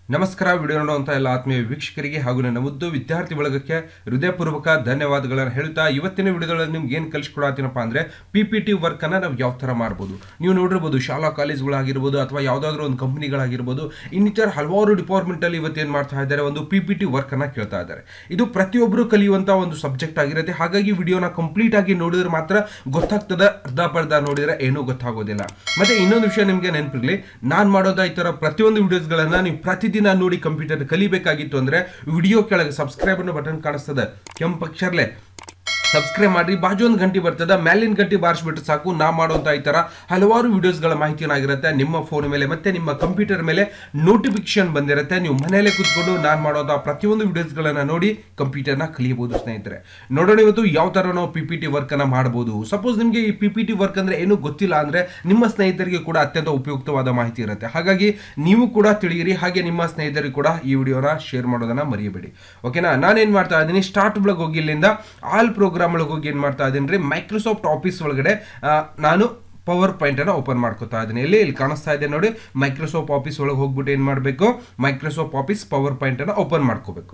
ನಮಸ್ಕಾರ ವಿಡಿಯೋ ನೋಡುವಂಥ ಎಲ್ಲ ಆತ್ಮೀಯ ವೀಕ್ಷಕರಿಗೆ ಹಾಗೂ ನನ್ನ ಮುದ್ದು ವಿದ್ಯಾರ್ಥಿ ಬಳಗಕ್ಕೆ ಹೃದಯಪೂರ್ವಕ ಧನ್ಯವಾದಗಳನ್ನು ಹೇಳ್ತಾ ಇವತ್ತಿನ ವಿಡಿಯೋದಲ್ಲಿ ನಿಮ್ಗೆ ಏನು ಕಲಿಸ್ಕೊಡತ್ತೀನಪ್ಪ ಅಂದರೆ ಪಿ ಪಿ ಟಿ ವರ್ಕನ್ನು ನಾವು ಯಾವ ಥರ ಮಾಡ್ಬೋದು ನೀವು ನೋಡಿರ್ಬೋದು ಶಾಲಾ ಕಾಲೇಜ್ಗಳಾಗಿರ್ಬೋದು ಅಥವಾ ಯಾವುದಾದ್ರೂ ಒಂದು ಕಂಪ್ನಿಗಳಾಗಿರ್ಬೋದು ಇನ್ನಿತರ ಹಲವಾರು ಡಿಪಾರ್ಟ್ಮೆಂಟಲ್ಲಿ ಇವತ್ತೇನು ಮಾಡ್ತಾ ಇದ್ದಾರೆ ಒಂದು ಪಿ ಪಿ ಟಿ ವರ್ಕನ್ನು ಕೇಳ್ತಾ ಇದ್ದಾರೆ ಇದು ಪ್ರತಿಯೊಬ್ಬರು ಕಲಿಯುವಂಥ ಒಂದು ಸಬ್ಜೆಕ್ಟ್ ಆಗಿರುತ್ತೆ ಹಾಗಾಗಿ ವಿಡಿಯೋನ ಕಂಪ್ಲೀಟ್ ಆಗಿ ನೋಡಿದ್ರೆ ಮಾತ್ರ ಗೊತ್ತಾಗ್ತದೆ ಅರ್ಧ ಪರ್ಧ ನೋಡಿದ್ರೆ ಏನೂ ಗೊತ್ತಾಗೋದಿಲ್ಲ ಮತ್ತೆ ಇನ್ನೊಂದು ವಿಷಯ ನಿಮಗೆ ನೆನಪಿರಲಿ ನಾನು ಮಾಡೋದ ಈ ಥರ ಪ್ರತಿಯೊಂದು ವಿಡಿಯೋಸ್ಗಳನ್ನು ನೀವು ಪ್ರತಿದಿನ ನೋಡಿ ಕಂಪ್ಯೂಟರ್ ಕಲಿಬೇಕಾಗಿತ್ತು ಅಂದರೆ ವಿಡಿಯೋ ಕೆಳಗೆ ಸಬ್ಸ್ಕ್ರೈಬ್ ಅನ್ನೋ ಬಟನ್ ಕಾಣಿಸ್ತದೆ ಕೆಂಪು ಅಕ್ಷರಲೆ ಸಬ್ಸ್ಕ್ರೈಬ್ ಮಾಡಿ ಬಾಜು ಒಂದು ಗಂಟೆ ಬರ್ತದೆ ಮ್ಯಾಲಿನ ಗಂಟೆ ಬಾರಿಸ್ಬಿಟ್ಟು ಸಾಕು ನಾ ಮಾಡುವಂಥ ಈ ಥರ ಹಲವಾರು ವಿಡಿಯೋಸ್ಗಳ ಮಾಹಿತಿನಾಗಿರುತ್ತೆ ನಿಮ್ಮ ಫೋನ್ ಮೇಲೆ ಮತ್ತೆ ನಿಮ್ಮ ಕಂಪ್ಯೂಟರ್ ಮೇಲೆ ನೋಟಿಫಿಕೇಶನ್ ಬಂದಿರುತ್ತೆ ನೀವು ಮನೆಯಲ್ಲೇ ಕೂತ್ಕೊಂಡು ನಾನು ಮಾಡೋದ ಪ್ರತಿಯೊಂದು ವಿಡಿಯೋಸ್ಗಳನ್ನು ನೋಡಿ ಕಂಪ್ಯೂಟರ್ನ ಕಲಿಯಬಹುದು ಸ್ನೇಹಿತರೆ ನೋಡೋಣ ಇವತ್ತು ಯಾವ ಥರ ನಾವು ಪಿ ಪಿ ಟಿ ವರ್ಕನ್ನು ಮಾಡ್ಬೋದು ಸಪೋಸ್ ನಿಮಗೆ ಈ ಪಿ ಪಿ ಟಿ ವರ್ಕ್ ಅಂದರೆ ಏನೂ ಗೊತ್ತಿಲ್ಲ ಅಂದರೆ ನಿಮ್ಮ ಸ್ನೇಹಿತರಿಗೆ ಕೂಡ ಅತ್ಯಂತ ಉಪಯುಕ್ತವಾದ ಮಾಹಿತಿ ಇರುತ್ತೆ ಹಾಗಾಗಿ ನೀವು ಕೂಡ ತಿಳಿಯಿರಿ ಹಾಗೆ ನಿಮ್ಮ ಸ್ನೇಹಿತರಿಗೆ ಕೂಡ ಈ ವಿಡಿಯೋನ ಶೇರ್ ಮಾಡೋದನ್ನ ಮರೆಯಬೇಡಿ ಓಕೆನಾ ನಾನೇನು ಮಾಡ್ತಾ ಇದ್ದೀನಿ ಸ್ಟಾರ್ಟ್ ಬ್ಲಾಗ್ ಹೋಗಿ ಇಲ್ಲಿಂದ ಆಲ್ ಪ್ರೋಗ್ರಾಮ್ ಒಳಗೆ ಹೋಗಿ ಏನು ಮಾಡ್ತಾ ಇದ್ದೀನಿ ರೀ ಮೈಕ್ರೋಸಾಫ್ಟ್ ಆಫೀಸ್ ಒಳಗಡೆ ಆ, ನಾನು ಪವರ್ ಪಾಯಿಂಟ್ ಅನ್ನ ಓಪನ್ ಮಾಡ್ಕೋತಾ ಇದ್ದೀನಿ ಇಲ್ಲಿ ಇಲ್ಲಿ ಕಾಣಿಸ್ತಾ ಇದೆ ನೋಡಿ ಮೈಕ್ರೋಸಾಫ್ಟ್ ಆಫೀಸ್ ಒಳಗೆ ಹೋಗ್ಬಿಟ್ಟು ಏನು ಮಾಡಬೇಕು ಮೈಕ್ರೋಸಾಫ್ಟ್ ಆಫೀಸ್ ಪವರ್ ಪಾಯಿಂಟ್ ಅನ್ನ ಓಪನ್ ಮಾಡ್ಕೋಬೇಕು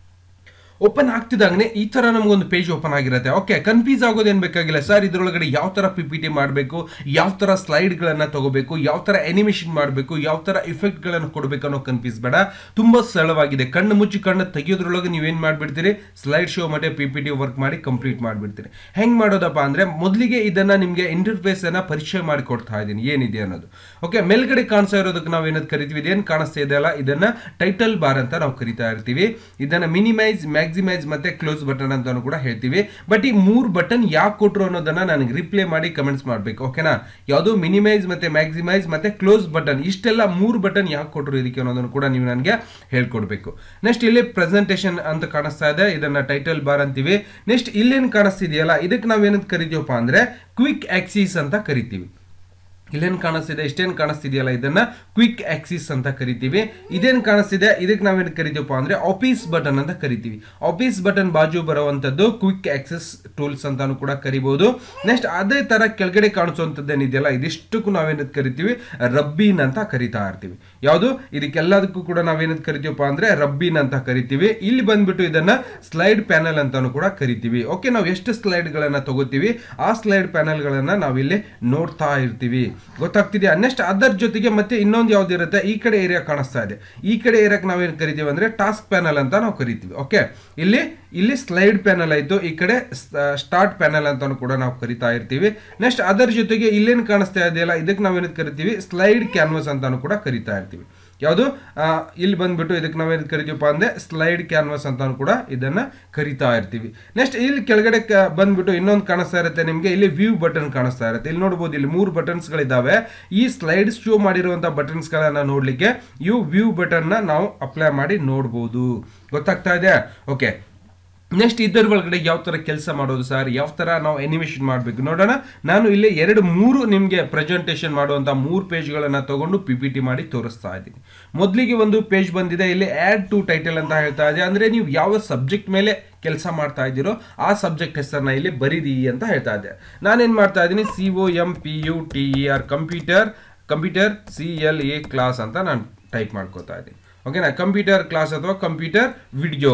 ಓಪನ್ ಆಗ್ತಿದ್ದಾಗನೆ ಈ ತರ ನಮಗೊಂದು ಪೇಜ್ ಓಪನ್ ಆಗಿರುತ್ತೆ ಓಕೆ ಕನ್ಫ್ಯೂಸ್ ಆಗೋದೇನು ಬೇಕಾಗಿಲ್ಲ ಸರ್ ಇದರೊಳಗಡೆ ಯಾವ ತರ ಪಿ ಪಿ ಟಿ ಮಾಡಬೇಕು ಯಾವ ತರ ಸ್ಲೈಡ್ಗಳನ್ನ ತಗೋಬೇಕು ಯಾವ ತರ ಅನಿಮೇಷನ್ ಮಾಡಬೇಕು ಯಾವ ತರ ಇಫೆಕ್ಟ್ಗಳನ್ನು ಕೊಡಬೇಕು ಅನ್ನೋ ಕನ್ಫ್ಯೂಸ್ ಬೇಡ ತುಂಬಾ ಸರಳವಾಗಿದೆ ಕಣ್ಣು ಮುಚ್ಚಿ ಕಣ್ಣು ತೆಗಿಯೋದ್ರೊಳಗೆ ನೀವೇನು ಮಾಡ್ಬಿಡ್ತೀರಿ ಸ್ಲೈಡ್ ಶೋ ಮತ್ತೆ ಪಿ ಪಿ ಟಿ ವರ್ಕ್ ಮಾಡಿ ಕಂಪ್ಲೀಟ್ ಮಾಡಿಬಿಡ್ತೀರಿ ಹೆಂಗ್ ಮಾಡೋದಪ್ಪ ಅಂದ್ರೆ ಮೊದಲಿಗೆ ಇದನ್ನ ನಿಮಗೆ ಇಂಟರ್ಫೇಸ್ ಅನ್ನ ಪರಿಚಯ ಮಾಡಿ ಕೊಡ್ತಾ ಇದ್ದೀನಿ ಏನಿದೆ ಅನ್ನೋದು ಓಕೆ ಮೇಲ್ಗಡೆ ಕಾಣಿಸ್ತಾ ಇರೋದಕ್ಕೆ ನಾವು ಏನದು ಕರಿತೀವಿ ಇದೇನು ಕಾಣಿಸ್ತಾ ಇದೆಯಲ್ಲ ಇದನ್ನ ಟೈಟಲ್ ಬಾರ್ ಅಂತ ನಾವು ಕರಿತಾ ಇರ್ತೀವಿ ಇದನ್ನ ಮಿನಿಮೈಸ್ ಮ್ಯಾಕ್ಸಿಮೈಸ್ ಮತ್ತೆ ಕ್ಲೋಸ್ ಬಟನ್ ಅಂತಾನು ಕೂಡ ಹೇಳ್ತೀವಿ ಬಟ್ ಈ ಮೂರು ಬಟನ್ ಯಾಕೆ ಕೊಟ್ರು ಅನ್ನೋದನ್ನ ನನಗೆ ರಿಪ್ಲೈ ಮಾಡಿ ಕಮೆಂಟ್ಸ್ ಮಾಡಬೇಕು ಓಕೆನಾ ಯಾವುದು ಮಿನಿಮೈಸ್ ಮತ್ತೆ ಮ್ಯಾಕ್ಸಿಮೈಸ್ ಮತ್ತೆ ಕ್ಲೋಸ್ ಬಟನ್ ಇಷ್ಟೆಲ್ಲ ಮೂರು ಬಟನ್ ಯಾಕೆ ಕೊಟ್ರು ಇದಕ್ಕೆ ಅನ್ನೋದನ್ನು ಕೂಡ ನೀವು ನನಗೆ ಹೇಳ್ಕೊಡ್ಬೇಕು ನೆಕ್ಸ್ಟ್ ಇಲ್ಲಿ ಪ್ರೆಸೆಂಟೇಷನ್ ಅಂತ ಕಾಣಿಸ್ತಾ ಇದೆ ಇದನ್ನ ಟೈಟಲ್ ಬಾರ್ ಅಂತೀವಿ ನೆಕ್ಸ್ಟ್ ಇಲ್ಲೇನು ಕಾಣಿಸ್ತಿದೆಯಲ್ಲ ಇದಕ್ಕೆ ನಾವೇನಂತ ಕರಿತೀವಪ್ಪ ಅಂದ್ರೆ ಕ್ವಿಕ್ ಆಕ್ಸಿಸ್ ಅಂತ ಕರಿತೀವಿ ಇಲ್ಲೇನು ಕಾಣಿಸ್ತಿದೆ ಇಷ್ಟೇನು ಕಾಣಿಸ್ತಿದೆಯಲ್ಲ ಇದನ್ನ ಕ್ವಿಕ್ ಆಕ್ಸಿಸ್ ಅಂತ ಕರಿತೀವಿ ಇದೇನು ಕಾಣಿಸ್ತಿದೆ ಇದಕ್ಕೆ ನಾವೇನು ಕರಿತೀವಪ್ಪ ಅಂದ್ರೆ ಆಫೀಸ್ ಬಟನ್ ಅಂತ ಕರಿತೀವಿ ಆಫೀಸ್ ಬಟನ್ ಬಾಜು ಬರುವಂತದ್ದು ಕ್ವಿಕ್ ಆಕ್ಸೆಸ್ ಟೂಲ್ಸ್ ಅಂತಾನು ಕೂಡ ಕರಿಬಹುದು ನೆಕ್ಸ್ಟ್ ಅದೇ ತರ ಕೆಳಗಡೆ ಕಾಣಿಸುವಂಥದ್ದು ಏನಿದೆಯಲ್ಲ ಇದಿಷ್ಟಕ್ಕೂ ನಾವೇನದ್ ಕರಿತೀವಿ ರಬ್ಬಿನ್ ಅಂತ ಕರಿತಾ ಇರ್ತೀವಿ ಯಾವುದು ಇದಕ್ಕೆಲ್ಲದಕ್ಕೂ ಕೂಡ ನಾವೇನದ್ ಕರಿತೀವಪ್ಪ ಅಂದ್ರೆ ರಬ್ಬಿನ್ ಅಂತ ಕರಿತೀವಿ ಇಲ್ಲಿ ಬಂದ್ಬಿಟ್ಟು ಇದನ್ನ ಸ್ಲೈಡ್ ಪ್ಯಾನಲ್ ಅಂತಾನು ಕೂಡ ಕರಿತೀವಿ ಓಕೆ ನಾವು ಎಷ್ಟು ಸ್ಲೈಡ್ಗಳನ್ನ ತಗೋತೀವಿ ಆ ಸ್ಲೈಡ್ ಪ್ಯಾನಲ್ಗಳನ್ನ ನಾವಿಲ್ಲಿ ನೋಡ್ತಾ ಇರ್ತೀವಿ ಗೊತ್ತಾಗ್ತಿದೆಯಾ ನೆಕ್ಸ್ಟ್ ಅದರ ಜೊತೆಗೆ ಮತ್ತೆ ಇನ್ನೊಂದು ಯಾವ್ದು ಇರುತ್ತೆ ಈ ಕಡೆ ಏರಿಯಾ ಕಾಣಿಸ್ತಾ ಇದೆ ಈ ಕಡೆ ಏರಿಯಾಕ್ಕೆ ನಾವೇನು ಕರಿತೀವಿ ಅಂದ್ರೆ ಟಾಸ್ಕ್ ಪ್ಯಾನಲ್ ಅಂತ ನಾವು ಕರಿತೀವಿ ಓಕೆ ಇಲ್ಲಿ ಇಲ್ಲಿ ಸ್ಲೈಡ್ ಪ್ಯಾನಲ್ ಆಯ್ತು ಈ ಕಡೆ ಸ್ಟಾರ್ಟ್ ಪ್ಯಾನಲ್ ಅಂತಾನು ಕೂಡ ನಾವು ಕರಿತಾ ಇರ್ತೀವಿ ನೆಕ್ಸ್ಟ್ ಅದರ ಜೊತೆಗೆ ಇಲ್ಲೇನು ಕಾಣಿಸ್ತಾ ಇದೆಯಲ್ಲ ಇದಕ್ಕೆ ನಾವೇನು ಕರಿತೀವಿ ಸ್ಲೈಡ್ ಕ್ಯಾನ್ವಸ್ ಅಂತಾನು ಕೂಡ ಕರಿತಾ ಇರ್ತೀವಿ ಯಾವುದು ಇಲ್ಲಿ ಬಂದ್ಬಿಟ್ಟು ಇದಕ್ಕೆ ನಾವೇನು ಕರಿತೀವಪ್ಪ ಅಂದ್ರೆ ಸ್ಲೈಡ್ ಕ್ಯಾನ್ವಸ್ ಅಂತಾನು ಕೂಡ ಇದನ್ನ ಕರಿತಾ ಇರ್ತೀವಿ ನೆಕ್ಸ್ಟ್ ಇಲ್ಲಿ ಕೆಳಗಡೆ ಕ- ಬಂದ್ಬಿಟ್ಟು ಇನ್ನೊಂದು ಕಾಣಿಸ್ತಾ ಇರುತ್ತೆ ನಿಮಗೆ ಇಲ್ಲಿ ವ್ಯೂ ಬಟನ್ ಕಾಣಿಸ್ತಾ ಇರುತ್ತೆ ಇಲ್ಲಿ ನೋಡ್ಬೋದು ಇಲ್ಲಿ ಮೂರು ಬಟನ್ಸ್ಗಳಿದ್ದಾವೆ ಈ ಸ್ಲೈಡ್ ಶೋ ಮಾಡಿರುವಂಥ ಬಟನ್ಸ್ಗಳನ್ನ ನೋಡಲಿಕ್ಕೆ ಇವು ವ್ಯೂ ಬಟನ್ನ ನಾವು ಅಪ್ಲೈ ಮಾಡಿ ನೋಡ್ಬೋದು ಗೊತ್ತಾಗ್ತಾ ಇದೆ ಓಕೆ ನೆಕ್ಸ್ಟ್ ಇದರ ಒಳಗಡೆ ಯಾವ ಥರ ಕೆಲಸ ಮಾಡೋದು ಸರ್ ಯಾವ ಥರ ನಾವು ಅನಿಮೇಷನ್ ಮಾಡಬೇಕು ನೋಡೋಣ ನಾನು ಇಲ್ಲಿ ಎರಡು ಮೂರು ನಿಮಗೆ ಪ್ರೆಸೆಂಟೇಷನ್ ಮಾಡುವಂಥ ಮೂರು ಪೇಜ್ಗಳನ್ನು ತಗೊಂಡು ಪಿ ಪಿ ಟಿ ಮಾಡಿ ತೋರಿಸ್ತಾ ಇದ್ದೀನಿ ಮೊದಲಿಗೆ ಒಂದು ಪೇಜ್ ಬಂದಿದೆ ಇಲ್ಲಿ ಆ್ಯಡ್ ಟು ಟೈಟಲ್ ಅಂತ ಹೇಳ್ತಾ ಇದೆ ಅಂದರೆ ನೀವು ಯಾವ ಸಬ್ಜೆಕ್ಟ್ ಮೇಲೆ ಕೆಲಸ ಮಾಡ್ತಾ ಇದ್ದೀರೋ ಆ ಸಬ್ಜೆಕ್ಟ್ ಹೆಸರನ್ನ ಇಲ್ಲಿ ಬರೀರಿ ಅಂತ ಹೇಳ್ತಾ ಇದ್ದೆ ನಾನೇನು ಮಾಡ್ತಾ ಇದ್ದೀನಿ C O M P U T E R computer computer C L A class ಅಂತ ನಾನು ಟೈಪ್ ಮಾಡ್ಕೋತಾ ಇದ್ದೀನಿ ಓಕೆನಾ ಕಂಪ್ಯೂಟರ್ ಕ್ಲಾಸ್ ಅಥವಾ computer video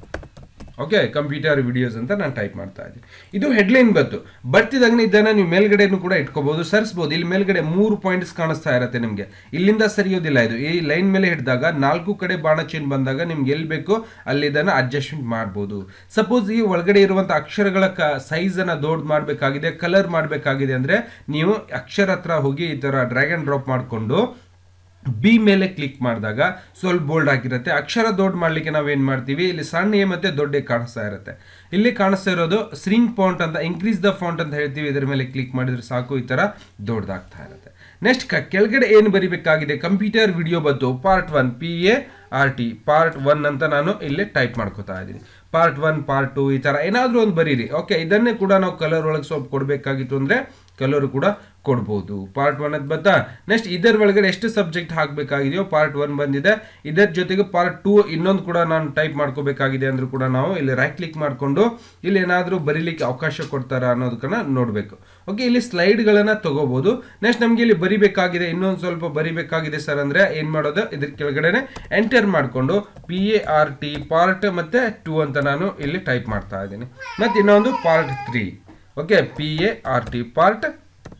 okay computer videos ಅಂತ ನಾನು ಟೈಪ್ ಮಾಡ್ತಾ ಇದ್ದೀನಿ ಇದು ಹೆಡ್ಲೈನ್ ಬಂತು ಬರ್ತಿದಂಗೆ ಇದನ್ನು ನೀವು ಮೇಲ್ಗಡೆನೂ ಕೂಡ ಇಟ್ಕೋಬಹುದು ಸರಿಸ್ಬೋದು ಇಲ್ಲಿ ಮೇಲ್ಗಡೆ ಮೂರು ಪಾಯಿಂಟ್ಸ್ ಕಾಣಿಸ್ತಾ ಇರುತ್ತೆ ನಿಮಗೆ ಇಲ್ಲಿಂದ ಸರಿಯೋದಿಲ್ಲ ಇದು ಈ ಲೈನ್ ಮೇಲೆ ಹಿಡಿದಾಗ ನಾಲ್ಕು ಕಡೆ ಬಾಣ ಚೇನ್ ಬಂದಾಗ ನಿಮ್ಗೆ ಎಲ್ಲಿ ಬೇಕೋ ಅಲ್ಲಿ ಇದನ್ನು ಅಡ್ಜಸ್ಟ್ಮೆಂಟ್ ಮಾಡ್ಬೋದು ಸಪೋಸ್ ಈ ಒಳಗಡೆ ಇರುವಂಥ ಅಕ್ಷರಗಳ ಕ ಸೈಜನ್ನು ದೊಡ್ಡ ಮಾಡಬೇಕಾಗಿದೆ ಕಲರ್ ಮಾಡಬೇಕಾಗಿದೆ ಅಂದರೆ ನೀವು ಅಕ್ಷರ ಹತ್ರ ಹೋಗಿ ಈ ಥರ ಡ್ರ್ಯಾಗ್ ಆ್ಯಂಡ್ ಡ್ರಾಪ್ ಮಾಡಿಕೊಂಡು ಬಿ ಮೇಲೆ ಕ್ಲಿಕ್ ಮಾಡಿದಾಗ ಸ್ವಲ್ಪ ಬೋಲ್ಡ್ ಆಗಿರುತ್ತೆ ಅಕ್ಷರ ದೊಡ್ಡ ಮಾಡಲಿಕ್ಕೆ ನಾವೇನು ಮಾಡ್ತೀವಿ ಇಲ್ಲಿ ಸಣ್ಣ ಎ ಮತ್ತೆ ದೊಡ್ಡ ಎ ಕಾಣಿಸ್ತಾ ಇರುತ್ತೆ ಇಲ್ಲಿ ಕಾಣಿಸ್ತಾ ಇರೋದು ಸ್ರಿಂಗ್ ಫಾಂಟ್ ಅಂತ ಇನ್ಕ್ರೀಸ್ ದ ಫಾಂಟ್ ಅಂತ ಹೇಳ್ತೀವಿ ಇದರ ಮೇಲೆ ಕ್ಲಿಕ್ ಮಾಡಿದ್ರೆ ಸಾಕು ಈ ಥರ ದೊಡ್ಡದಾಗ್ತಾ ಇರುತ್ತೆ ನೆಕ್ಸ್ಟ್ ಕೆಳಗಡೆ ಏನು ಬರಿಬೇಕಾಗಿದೆ ಕಂಪ್ಯೂಟರ್ ವಿಡಿಯೋ ಬಂತು part one P A R T part one ಅಂತ ನಾನು ಇಲ್ಲಿ ಟೈಪ್ ಮಾಡ್ಕೋತಾ ಇದ್ದೀನಿ ಪಾರ್ಟ್ ಒನ್ ಪಾರ್ಟ್ ಟು ಈ ಥರ ಏನಾದರೂ ಒಂದು ಬರೀರಿ ಓಕೆ ಇದನ್ನೇ ಕೂಡ ನಾವು ಕಲರ್ ಒಳಗೆ ಸ್ವಲ್ಪ ಕೊಡಬೇಕಾಗಿತ್ತು ಅಂದರೆ ಕೆಲವರು ಕೂಡ ಕೊಡ್ಬೋದು ಪಾರ್ಟ್ ಒನ್ ಅದು ಬತ್ತಾ ನೆಕ್ಸ್ಟ್ ಇದರ ಒಳಗಡೆ ಎಷ್ಟು ಸಬ್ಜೆಕ್ಟ್ ಹಾಕಬೇಕಾಗಿದೆಯೋ ಪಾರ್ಟ್ ಒನ್ ಬಂದಿದೆ ಇದರ ಜೊತೆಗೆ ಪಾರ್ಟ್ ಟೂ ಇನ್ನೊಂದು ಕೂಡ ನಾನು ಟೈಪ್ ಮಾಡ್ಕೋಬೇಕಾಗಿದೆ ಅಂದ್ರೂ ಕೂಡ ನಾವು ಇಲ್ಲಿ ರೈಟ್ ಕ್ಲಿಕ್ ಮಾಡಿಕೊಂಡು ಇಲ್ಲಿ ಏನಾದರೂ ಬರೀಲಿಕ್ಕೆ ಅವಕಾಶ ಕೊಡ್ತಾರಾ ಅನ್ನೋದಕ್ಕನ್ನ ನೋಡಬೇಕು ಓಕೆ ಇಲ್ಲಿ ಸ್ಲೈಡ್ಗಳನ್ನು ತಗೋಬಹುದು ನೆಕ್ಸ್ಟ್ ನಮಗೆ ಇಲ್ಲಿ ಬರಿಬೇಕಾಗಿದೆ ಇನ್ನೊಂದು ಸ್ವಲ್ಪ ಬರಿಬೇಕಾಗಿದೆ ಸರ್ ಅಂದರೆ ಏನು ಮಾಡೋದು ಇದ್ರ ಕೆಳಗಡೆ ಎಂಟರ್ ಮಾಡಿಕೊಂಡು P A R T part ಮತ್ತು ಟೂ ಅಂತ ನಾನು ಇಲ್ಲಿ ಟೈಪ್ ಮಾಡ್ತಾ ಇದ್ದೀನಿ ಮತ್ತು ಇನ್ನೊಂದು part three okay P A R T part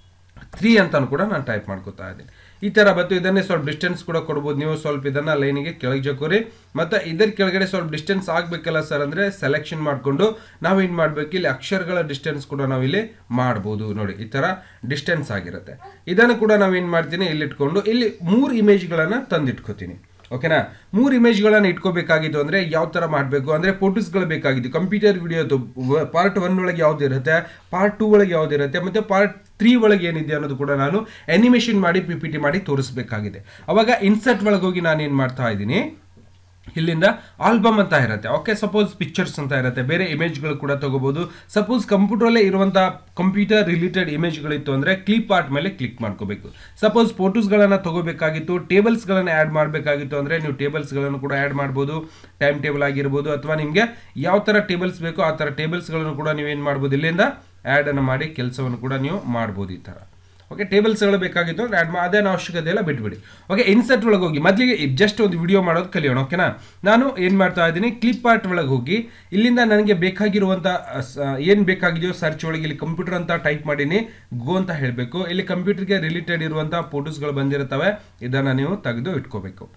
three ಅಂತಾನು ಕೂಡ ನಾನು ಟೈಪ್ ಮಾಡ್ಕೋತಾ ಇದ್ದೀನಿ ಈ ಥರ ಬತ್ತು ಇದನ್ನೇ ಸ್ವಲ್ಪ ಡಿಸ್ಟೆನ್ಸ್ ಕೂಡ ಕೊಡ್ಬೋದು ನೀವು ಸ್ವಲ್ಪ ಇದನ್ನ ಲೈನಿಗೆ ಕೆಳಗೆ ಜಕೋರಿ ಮತ್ತು ಇದರ ಕೆಳಗಡೆ ಸ್ವಲ್ಪ ಡಿಸ್ಟೆನ್ಸ್ ಆಗಬೇಕಲ್ಲ ಸರ್ ಅಂದರೆ ಸೆಲೆಕ್ಷನ್ ಮಾಡಿಕೊಂಡು ನಾವೇನು ಮಾಡಬೇಕು ಇಲ್ಲಿ ಅಕ್ಷರಗಳ ಡಿಸ್ಟೆನ್ಸ್ ಕೂಡ ನಾವಿಲ್ಲಿ ಮಾಡ್ಬೋದು ನೋಡಿ ಈ ಥರ ಡಿಸ್ಟೆನ್ಸ್ ಆಗಿರುತ್ತೆ ಇದನ್ನು ಕೂಡ ನಾವೇನು ಮಾಡ್ತೀನಿ ಇಲ್ಲಿ ಇಟ್ಕೊಂಡು ಇಲ್ಲಿ ಮೂರು ಇಮೇಜ್ಗಳನ್ನು ತಂದಿಟ್ಕೋತೀನಿ ಓಕೆನಾ ಮೂರು ಇಮೇಜ್ಗಳನ್ನು ಇಟ್ಕೋಬೇಕಾಗಿತ್ತು ಅಂದರೆ ಯಾವ ಥರ ಮಾಡಬೇಕು ಅಂದರೆ ಫೋಟೋಸ್ಗಳು ಬೇಕಾಗಿತ್ತು ಕಂಪ್ಯೂಟರ್ ವಿಡಿಯೋದು ಪಾರ್ಟ್ ಒನ್ ಒಳಗೆ ಯಾವ್ದು ಇರುತ್ತೆ ಪಾರ್ಟ್ ಟೂ ಒಳಗೆ ಯಾವ್ದು ಇರುತ್ತೆ ಮತ್ತು ಪಾರ್ಟ್ ತ್ರೀ ಒಳಗೆ ಏನಿದೆ ಅನ್ನೋದು ಕೂಡ ನಾನು ಅನಿಮೇಷನ್ ಮಾಡಿ ಪಿ ಪಿ ಟಿ ಮಾಡಿ ತೋರಿಸ್ಬೇಕಾಗಿದೆ ಅವಾಗ ಇನ್ಸರ್ಟ್ ಒಳಗೆ ಹೋಗಿ ನಾನು ಏನು ಮಾಡ್ತಾ ಇದ್ದೀನಿ ಇಲ್ಲಿಂದ ಆಲ್ಬಮ್ ಅಂತ ಇರುತ್ತೆ ಓಕೆ ಸಪೋಸ್ ಪಿಕ್ಚರ್ಸ್ ಅಂತ ಇರುತ್ತೆ ಬೇರೆ ಇಮೇಜ್ಗಳು ಕೂಡ ತಗೋಬಹುದು ಸಪೋಸ್ ಕಂಪ್ಯೂಟರಲ್ಲೇ ಇರುವಂಥ ಕಂಪ್ಯೂಟರ್ ರಿಲೇಟೆಡ್ ಇಮೇಜ್ಗಳಿತ್ತು ಅಂದರೆ ಕ್ಲಿಪ್ ಆರ್ಟ್ ಮೇಲೆ ಕ್ಲಿಕ್ ಮಾಡ್ಕೋಬೇಕು ಸಪೋಸ್ ಫೋಟೋಸ್ಗಳನ್ನು ತಗೋಬೇಕಾಗಿತ್ತು ಟೇಬಲ್ಸ್ಗಳನ್ನು ಆ್ಯಡ್ ಮಾಡಬೇಕಾಗಿತ್ತು ಅಂದರೆ ನೀವು ಟೇಬಲ್ಸ್ಗಳನ್ನು ಕೂಡ ಆ್ಯಡ್ ಮಾಡ್ಬೋದು ಟೈಮ್ ಟೇಬಲ್ ಆಗಿರ್ಬೋದು ಅಥವಾ ನಿಮಗೆ ಯಾವ ಥರ ಟೇಬಲ್ಸ್ ಬೇಕೋ ಆ ಥರ ಟೇಬಲ್ಸ್ಗಳನ್ನು ಕೂಡ ನೀವೇನು ಮಾಡ್ಬೋದು ಇಲ್ಲಿಂದ ಆ್ಯಡನ್ನು ಮಾಡಿ ಕೆಲಸವನ್ನು ಕೂಡ ನೀವು ಮಾಡ್ಬೋದು ಈ ಥರ ಓಕೆ ಟೇಬಲ್ಸ್ಗಳು ಬೇಕಾಗಿತ್ತು ಅಂದ್ರೆ ಆ್ಯಡ್ ಅದೇನು ಅವಶ್ಯಕತೆ ಇಲ್ಲ ಬಿಟ್ಬಿಡಿ ಓಕೆ ಇನ್ಸರ್ಟ್ ಒಳಗೆ ಹೋಗಿ ಮೊದಲಿಗೆ ಜಸ್ಟ್ ಒಂದು ವಿಡಿಯೋ ಮಾಡೋದು ಕಲಿಯೋಣ ಓಕೆನಾ ನಾನು ಏನು ಮಾಡ್ತಾ ಇದ್ದೀನಿ ಕ್ಲಿಪ್ ಆರ್ಟ್ ಒಳಗೆ ಹೋಗಿ ಇಲ್ಲಿಂದ ನನಗೆ ಬೇಕಾಗಿರುವಂಥ ಏನು ಬೇಕಾಗಿದೆಯೋ ಸರ್ಚ್ ಒಳಗೆ ಇಲ್ಲಿ ಕಂಪ್ಯೂಟರ್ ಅಂತ ಟೈಪ್ ಮಾಡೀನಿ ಗೋ ಅಂತ ಹೇಳಬೇಕು ಇಲ್ಲಿ ಕಂಪ್ಯೂಟರ್ಗೆ ರಿಲೇಟೆಡ್ ಇರುವಂಥ ಫೋಟೋಸ್ಗಳು ಬಂದಿರುತ್ತವೆ ಇದನ್ನು ನೀವು ತೆಗೆದು ಇಟ್ಕೋಬೇಕು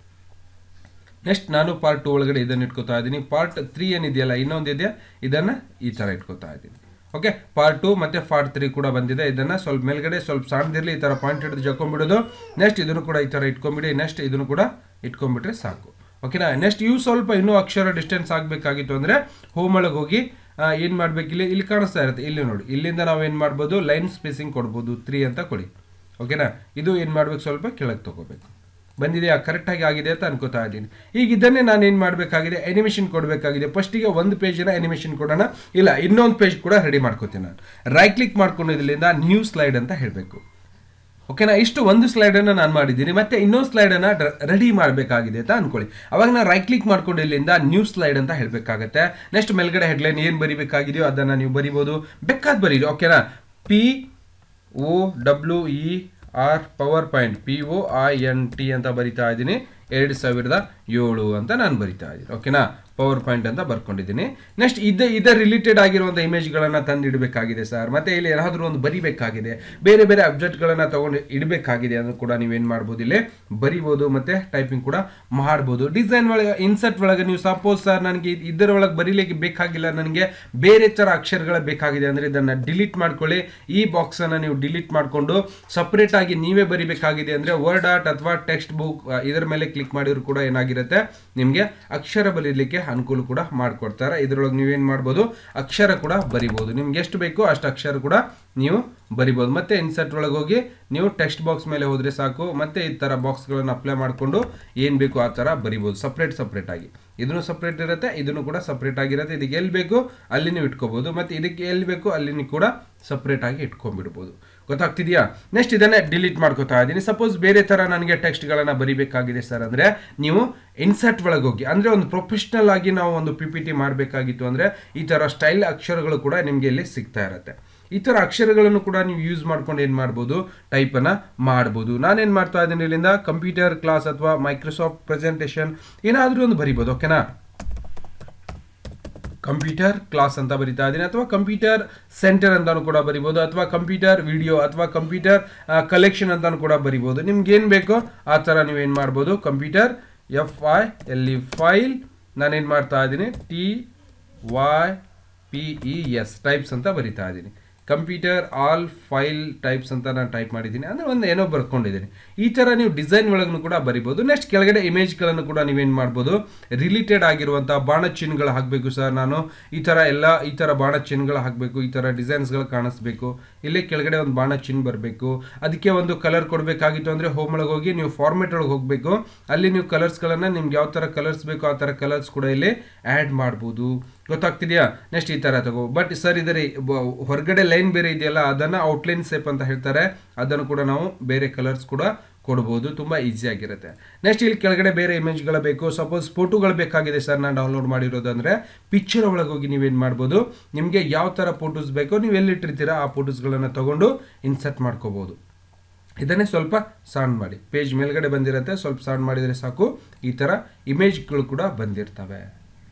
ನೆಕ್ಸ್ಟ್ ನಾನು ಪಾರ್ಟ್ ಟು ಒಳಗಡೆ ಇದನ್ನು ಇಟ್ಕೋತಾ ಇದ್ದೀನಿ ಪಾರ್ಟ್ ತ್ರೀ ಏನಿದೆಯಲ್ಲ ಇನ್ನೊಂದು ಇದೆಯಾ ಇದನ್ನು ಈ ಥರ ಇಟ್ಕೋತಾ ಇದ್ದೀನಿ ಓಕೆ ಪಾರ್ಟ್ ಟು ಮತ್ತು ಪಾರ್ಟ್ ತ್ರೀ ಕೂಡ ಬಂದಿದೆ ಇದನ್ನು ಸ್ವಲ್ಪ ಮೇಲ್ಗಡೆ ಸ್ವಲ್ಪ ಸಣ್ಣದಿರಲಿ ಈ ಥರ ಪಾಯಿಂಟ್ ಹಿಡಿದು ಜಕ್ಕೊಂಡ್ಬಿಡೋದು ನೆಕ್ಸ್ಟ್ ಇದನ್ನು ಕೂಡ ಈ ಥರ ಇಟ್ಕೊಂಬಿಡಿ ನೆಕ್ಸ್ಟ್ ಇದನ್ನು ಕೂಡ ಇಟ್ಕೊಂಡ್ಬಿಟ್ರೆ ಸಾಕು ಓಕೆನಾ ನೆಕ್ಸ್ಟ್ ಇವು ಸ್ವಲ್ಪ ಇನ್ನೂ ಅಕ್ಷರ ಡಿಸ್ಟೆನ್ಸ್ ಆಗಬೇಕಾಗಿತ್ತು ಅಂದರೆ ಹೋಮ್ ಒಳಗೆ ಹೋಗಿ ಏನು ಮಾಡಬೇಕು ಇಲ್ಲಿ ಇಲ್ಲಿ ಕಾಣಿಸ್ತಾ ಇರುತ್ತೆ ಇಲ್ಲಿ ನೋಡಿ ಇಲ್ಲಿಂದ ನಾವು ಏನು ಮಾಡ್ಬೋದು ಲೈನ್ ಸ್ಪೇಸಿಂಗ್ ಕೊಡ್ಬೋದು ತ್ರೀ ಅಂತ ಕೊಡಿ ಓಕೆನಾ ಇದು ಏನು ಮಾಡ್ಬೇಕು ಸ್ವಲ್ಪ ಕೆಳಗೆ ತೊಗೋಬೇಕು ಬಂದಿದೆಯಾ ಕರೆಕ್ಟಾಗಿ ಆಗಿದೆ ಅಂತ ಅನ್ಕೋತಾ ಇದ್ದೀನಿ ಈಗ ಇದನ್ನೇ ನಾನು ಏನು ಮಾಡಬೇಕಾಗಿದೆ ಅನಿಮೇಷನ್ ಕೊಡಬೇಕಾಗಿದೆ ಫಸ್ಟಿಗೆ ಒಂದು ಪೇಜಿನ ಅನಿಮೇಷನ್ ಕೊಡೋಣ ಇಲ್ಲ ಇನ್ನೊಂದು ಪೇಜ್ ಕೂಡ ರೆಡಿ ಮಾಡ್ಕೋತೀನಿ ನಾನು ರೈಟ್ ಕ್ಲಿಕ್ ಮಾಡ್ಕೊಂಡು ಇದರಿಂದ ನ್ಯೂ ಸ್ಲೈಡ್ ಅಂತ ಹೇಳಬೇಕು ಓಕೆನಾ ಇಷ್ಟು ಒಂದು ಸ್ಲೈಡನ್ನು ನಾನು ಮಾಡಿದ್ದೀನಿ ಮತ್ತೆ ಇನ್ನೊಂದು ಸ್ಲೈಡನ್ನು ರೆಡಿ ಮಾಡಬೇಕಾಗಿದೆ ಅಂತ ಅನ್ಕೊಳ್ಳಿ ಅವಾಗ ನಾನು ರೈಟ್ ಕ್ಲಿಕ್ ಮಾಡ್ಕೊಂಡು ಇಲ್ಲಿಂದ ನ್ಯೂ ಸ್ಲೈಡ್ ಅಂತ ಹೇಳಬೇಕಾಗತ್ತೆ ನೆಕ್ಸ್ಟ್ ಮೇಲ್ಗಡೆ ಹೆಡ್ಲೈನ್ ಏನು ಬರಿಬೇಕಾಗಿದೆಯೋ ಅದನ್ನು ನೀವು ಬರಿಬೋದು ಬೇಕಾದ ಬರೀರಿ ಓಕೆನಾ P O W E R PowerPoint P O I N T ಅಂತ ಬರಿತಾ ಇದ್ದೀನಿ ಎರಡು ಸಾವಿರದ ಏಳು ಅಂತ ನಾನು ಬರಿತಾ ಇದ್ದೀನಿ ಓಕೆನಾ ಪವರ್ ಪಾಯಿಂಟ್ ಅಂತ ಬರ್ಕೊಂಡಿದ್ದೀನಿ ನೆಕ್ಸ್ಟ್ ಇದ ಇದರ ರಿಲೇಟೆಡ್ ಆಗಿರುವಂಥ ಇಮೇಜ್ಗಳನ್ನು ತಂದು ಇಡಬೇಕಾಗಿದೆ ಸರ್ ಮತ್ತೆ ಇಲ್ಲಿ ಏನಾದರೂ ಒಂದು ಬರಿಬೇಕಾಗಿದೆ ಬೇರೆ ಬೇರೆ ಅಬ್ಜೆಕ್ಟ್ಗಳನ್ನು ತಗೊಂಡು ಇಡಬೇಕಾಗಿದೆ ಅದನ್ನು ಕೂಡ ನೀವೇನು ಮಾಡ್ಬೋದು ಇಲ್ಲಿ ಬರಿಬೋದು ಮತ್ತೆ ಟೈಪಿಂಗ್ ಕೂಡ ಮಾಡ್ಬೋದು ಡಿಸೈನ್ ಒಳಗೆ ಇನ್ಸರ್ಟ್ ಒಳಗೆ ನೀವು ಸಪೋಸ್ ಸರ್ ನನಗೆ ಇದರ ಒಳಗೆ ಬರೀಲಿಕ್ಕೆ ಬೇಕಾಗಿಲ್ಲ ನನಗೆ ಬೇರೆ ಥರ ಅಕ್ಷರಗಳ ಬೇಕಾಗಿದೆ ಅಂದರೆ ಇದನ್ನು ಡಿಲೀಟ್ ಮಾಡ್ಕೊಳ್ಳಿ ಈ ಬಾಕ್ಸನ್ನು ನೀವು ಡಿಲೀಟ್ ಮಾಡಿಕೊಂಡು ಸಪ್ರೇಟ್ ಆಗಿ ನೀವೇ ಬರಿಬೇಕಾಗಿದೆ ಅಂದರೆ ವರ್ಡ್ ಆರ್ಟ್ ಅಥವಾ ಟೆಕ್ಸ್ಟ್ ಬುಕ್ ಇದರ ಮೇಲೆ ಕ್ಲಿಕ್ ಮಾಡಿದ್ರು ಕೂಡ ಏನಾಗಿರುತ್ತೆ ನಿಮಗೆ ಅಕ್ಷರ ಬರೀಲಿಕ್ಕೆ ಅನುಕೂಲ ಕೂಡ ಮಾಡಿಕೊಡ್ತಾರೆ ಇದರೊಳಗೆ ನೀವೇನು ಮಾಡ್ಬೋದು ಅಕ್ಷರ ಕೂಡ ಬರಿಬೋದು ನಿಮ್ಗೆ ಎಷ್ಟು ಬೇಕೋ ಅಷ್ಟು ಅಕ್ಷರ ಕೂಡ ನೀವು ಬರಿಬೋದು ಮತ್ತೆ ಇನ್ಸರ್ಟ್ ಒಳಗೆ ಹೋಗಿ ನೀವು ಟೆಕ್ಸ್ಟ್ ಬಾಕ್ಸ್ ಮೇಲೆ ಹೋದರೆ ಸಾಕು ಮತ್ತೆ ಈ ಥರ ಬಾಕ್ಸ್ಗಳನ್ನು ಅಪ್ಲೈ ಮಾಡಿಕೊಂಡು ಏನು ಬೇಕು ಆ ಥರ ಬರಿಬೋದು ಸಪ್ರೇಟ್ ಸಪ್ರೇಟ್ ಆಗಿ ಇದನ್ನು ಸಪ್ರೇಟ್ ಇರುತ್ತೆ ಇದನ್ನು ಕೂಡ ಸಪ್ರೇಟ್ ಆಗಿರುತ್ತೆ ಇದಕ್ಕೆ ಎಲ್ಲಿ ಬೇಕು ಅಲ್ಲಿ ನೀವು ಇಟ್ಕೋಬೋದು ಮತ್ತು ಇದಕ್ಕೆ ಎಲ್ಲಿ ಬೇಕು ಅಲ್ಲಿ ಕೂಡ ಸಪ್ರೇಟ್ ಆಗಿ ಇಟ್ಕೊಂಡ್ಬಿಡ್ಬೋದು ಗೊತ್ತಾಗ್ತಿದೆಯಾ ನೆಕ್ಸ್ಟ್ ಇದನ್ನೇ ಡಿಲೀಟ್ ಮಾಡ್ಕೋತಾ ಇದ್ದೀನಿ ಸಪೋಸ್ ಬೇರೆ ಥರ ನನಗೆ ಟೆಕ್ಸ್ಟ್ಗಳನ್ನು ಬರಿಬೇಕಾಗಿದೆ ಸರ್ ಅಂದರೆ ನೀವು ಇನ್ಸರ್ಟ್ ಒಳಗೆ ಹೋಗಿ ಅಂದರೆ ಒಂದು ಪ್ರೊಫೆಷ್ನಲ್ ಆಗಿ ನಾವು ಒಂದು ಪಿ ಪಿ ಟಿ ಮಾಡಬೇಕಾಗಿತ್ತು ಅಂದರೆ ಈ ಥರ ಸ್ಟೈಲ್ ಅಕ್ಷರಗಳು ಕೂಡ ನಿಮಗೆ ಇಲ್ಲಿ ಸಿಗ್ತಾ ಇರುತ್ತೆ ಈ ಥರ ಅಕ್ಷರಗಳನ್ನು ಕೂಡ ನೀವು ಯೂಸ್ ಮಾಡ್ಕೊಂಡು ಏನು ಮಾಡ್ಬೋದು ಟೈಪನ್ನು ಮಾಡ್ಬೋದು ನಾನೇನು ಮಾಡ್ತಾ ಇದ್ದೀನಿ ಇಲ್ಲಿಂದ ಕಂಪ್ಯೂಟರ್ ಕ್ಲಾಸ್ ಅಥವಾ ಮೈಕ್ರೋಸಾಫ್ಟ್ ಪ್ರೆಸೆಂಟೇಷನ್ ಏನಾದರೂ ಒಂದು ಬರಿಬೋದು ಓಕೆನಾ ಕಂಪ್ಯೂಟರ್ ಕ್ಲಾಸ್ ಅಂತ ಬರಿತಾ ಇದ್ದೀನಿ ಅಥವಾ ಕಂಪ್ಯೂಟರ್ ಸೆಂಟರ್ ಅಂತಾನು ಕೂಡ ಬರಿಬೋದು ಅಥವಾ ಕಂಪ್ಯೂಟರ್ ವಿಡಿಯೋ ಅಥವಾ ಕಂಪ್ಯೂಟರ್ ಕಲೆಕ್ಷನ್ ಅಂತಾನು ಕೂಡ ಬರಿಬೋದು ನಿಮ್ಗೆ ಏನು ಬೇಕೋ ಆ ಥರ ನೀವೇನು ಮಾಡ್ಬೋದು computer F I L E file ನಾನೇನು ಮಾಡ್ತಾ ಇದ್ದೀನಿ T Y P E S types ಅಂತ ಬರಿತಾ ಇದ್ದೀನಿ ಕಂಪ್ಯೂಟರ್ ಆಲ್ ಫೈಲ್ ಟೈಪ್ಸ್ ಅಂತ ನಾನು ಟೈಪ್ ಮಾಡಿದ್ದೀನಿ ಅಂದರೆ ಒಂದು ಏನೋ ಬರ್ಕೊಂಡಿದ್ದೀನಿ ಈ ಥರ ನೀವು ಡಿಸೈನ್ ಒಳಗೂ ಕೂಡ ಬರಿಬೋದು ನೆಕ್ಸ್ಟ್ ಕೆಳಗಡೆ ಇಮೇಜ್ಗಳನ್ನು ಕೂಡ ನೀವೇನು ಮಾಡ್ಬೋದು ರಿಲೇಟೆಡ್ ಆಗಿರುವಂಥ ಬಾಣ ಚಿಹ್ನೆಗಳು ಹಾಕಬೇಕು ಸರ್ ನಾನು ಈ ಥರ ಎಲ್ಲ ಈ ಥರ ಬಾಣ ಚಿಹ್ನೆಗಳು ಹಾಕಬೇಕು ಈ ಥರ ಡಿಸೈನ್ಸ್ಗಳು ಕಾಣಿಸ್ಬೇಕು ಇಲ್ಲಿ ಕೆಳಗಡೆ ಒಂದು ಬಾಣ ಚಿನ್ ಬರಬೇಕು ಅದಕ್ಕೆ ಒಂದು ಕಲರ್ ಕೊಡಬೇಕಾಗಿತ್ತು ಅಂದರೆ ಹೋಮ್ ಒಳಗೆ ಹೋಗಿ ನೀವು ಫಾರ್ಮೆಟ್ ಒಳಗೆ ಹೋಗಬೇಕು ಅಲ್ಲಿ ನೀವು ಕಲರ್ಸ್ಗಳನ್ನು ನಿಮ್ಗೆ ಯಾವ ಥರ ಕಲರ್ಸ್ ಬೇಕೋ ಆ ಥರ ಕಲರ್ಸ್ ಕೂಡ ಇಲ್ಲಿ ಆ್ಯಡ್ ಮಾಡ್ಬೋದು ಗೊತ್ತಾಗ್ತಿದೆಯಾ ನೆಕ್ಸ್ಟ್ ಈ ಥರ ತಗೋ ಬಟ್ ಸರ್ ಇದರ ಬ- ಹೊರಗಡೆ ಲೈನ್ ಬೇರೆ ಇದೆಯಲ್ಲ ಅದನ್ನು ಔಟ್ಲೈನ್ ಸೇಪ್ ಅಂತ ಹೇಳ್ತಾರೆ ಅದನ್ನು ಕೂಡ ನಾವು ಬೇರೆ ಕಲರ್ಸ್ ಕೂಡ ಕೊಡ್ಬೋದು ತುಂಬ ಈಸಿ ಆಗಿರುತ್ತೆ ನೆಕ್ಸ್ಟ್ ಇಲ್ಲಿ ಕೆಳಗಡೆ ಬೇರೆ ಇಮೇಜ್ಗಳ ಬೇಕು ಸಪೋಸ್ ಫೋಟೋಗಳು ಬೇಕಾಗಿದೆ ಸರ್ ನಾನು ಡೌನ್ಲೋಡ್ ಮಾಡಿರೋದು ಅಂದರೆ ಪಿಕ್ಚರ್ ಒಳಗೆ ಹೋಗಿ ನೀವೇನು ಮಾಡ್ಬೋದು ನಿಮಗೆ ಯಾವ ಥರ ಫೋಟೋಸ್ ಬೇಕೋ ನೀವು ಎಲ್ಲಿಟ್ಟಿರ್ತೀರಾ ಆ ಫೋಟೋಸ್ಗಳನ್ನು ತಗೊಂಡು ಇನ್ಸರ್ಟ್ ಮಾಡ್ಕೋಬೋದು ಇದನ್ನೇ ಸ್ವಲ್ಪ ಸೌಂಡ್ ಮಾಡಿ ಪೇಜ್ ಮೇಲ್ಗಡೆ ಬಂದಿರುತ್ತೆ ಸ್ವಲ್ಪ ಸೌಂಡ್ ಮಾಡಿದರೆ ಸಾಕು ಈ ಥರ ಇಮೇಜ್ಗಳು ಕೂಡ ಬಂದಿರ್ತವೆ